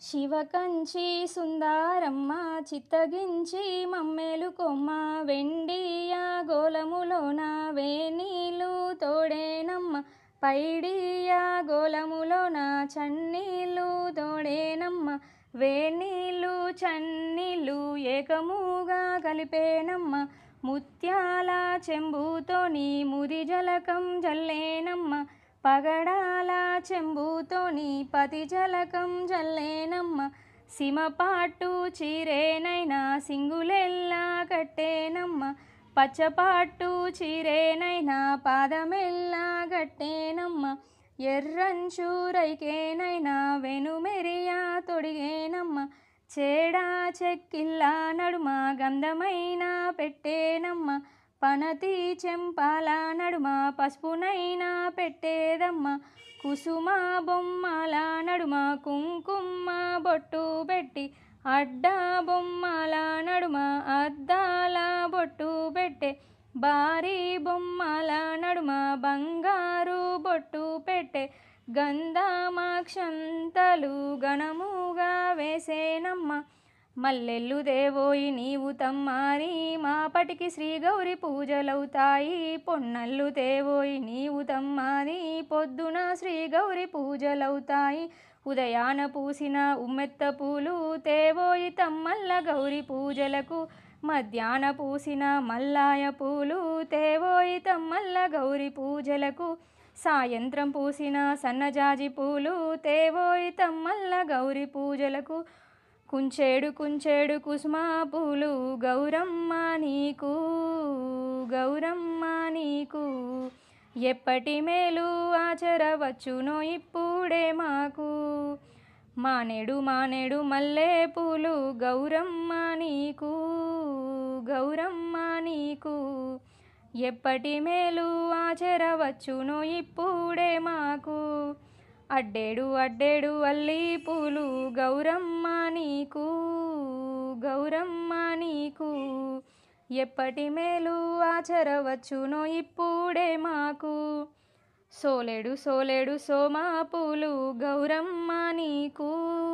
శివకంచి సుందారమ్మ చిత్తగించి మమ్మేలు కొమ్మ వెండియ గోలములోన వేనీళ్ళు తోడేనమ్మ పైడియ గోలములోన చన్నీళ్ళు తోడేనమ్మ వేనీళ్ళు చన్నీళ్ళు ఏకముగా కలిపేనమ్మ ముత్యాల చెంబుతోని ముది జలకం జల్లేనమ్మ పగడాల చెంబుతోని పతి జలకం జల్లేనమ్మ సిమపాటు చీరేనైనా సింగులెల్లా కట్టేనమ్మ పచ్చపాటు చీరేనైనా పాదమెల్లా గట్టేనమ్మ ఎర్రంచూరైకేనైనా వెనుమెరియా తొడిగేనమ్మ చేడా చెక్కిల్లా నడుమ గంధమైన పెట్టేనమ్మ పనతి చెంపాల నడుమ పసుపునైనా పెట్టేదమ్మ కుసుమ బొమ్మల నడుమ కుంకుమ బొట్టు పెట్టి అడ్డ బొమ్మల నడుమ అద్దాల బొట్టు పెట్టే భారీ బొమ్మల నడుమ బంగారు బొట్టు పెట్టే గంధమాక్షంతలు గణముగా వేసేనమ్మ మల్లెల్లు దేవోయి నీవు తమ్మారి మాపటికి శ్రీ గౌరి పూజలవుతాయి పొన్నల్లు దేవోయి నీవు తమ్మారి పొద్దున శ్రీ గౌరి పూజలవుతాయి ఉదయాన పూసిన ఉమ్మెత్త పూలు తేవోయి తమ్మల్ల గౌరి పూజలకు మధ్యాహ్న పూసిన మల్లాయ పూలు తేవోయి తమ్మల్ల గౌరి పూజలకు సాయంత్రం పూసిన సన్నజాజి పూలు తేవోయి తమ్మల్ల గౌరి పూజలకు కుంచేడు కుంచేడు కుసుమ పూలు గౌరమ్మ నీకు గౌరమ్మ నీకు ఎప్పటి మేలు ఆచరవచ్చునో ఇప్పుడే మాకు మానేడు మానేడు మల్లె పూలు గౌరమ్మ నీకు గౌరమ్మ నీకు ఎప్పటి మేలు ఆచరవచ్చునో ఇప్పుడే మాకు అడ్డేడు అడ్డేడు అల్లి పూలు గౌరమ్మ నీకు గౌరమ్మ నీకు ఎప్పటి మేలు ఆచరవచ్చునో ఇప్పుడే మాకు సోలేడు సోలేడు సోమా పూలు గౌరమ్మ నీకు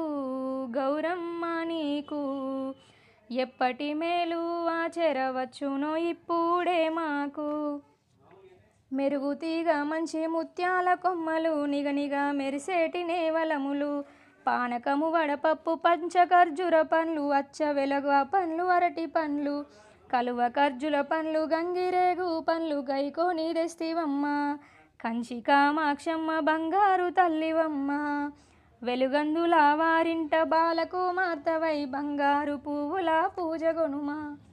గౌరమ్మ నీకు ఎప్పటి మేలు ఆచరవచ్చునో ఇప్పుడే మాకు మెరుగుతీగ మంచి ముత్యాల కొమ్మలు నిగనిగా మెరిసేటి నేవలములు పానకము వడపప్పు పంచకర్జుర పండ్లు అచ్చ వెలగ పండ్లు అరటి పండ్లు కలువ కర్జుల పండ్లు గంగిరేగు పండ్లు గైకోని తెస్తివమ్మ కంచి కామాక్షమ్మ బంగారు తల్లివమ్మ వెలుగందుల వారింట బాలకు మాతవై బంగారు పువ్వుల పూజ గొనుమా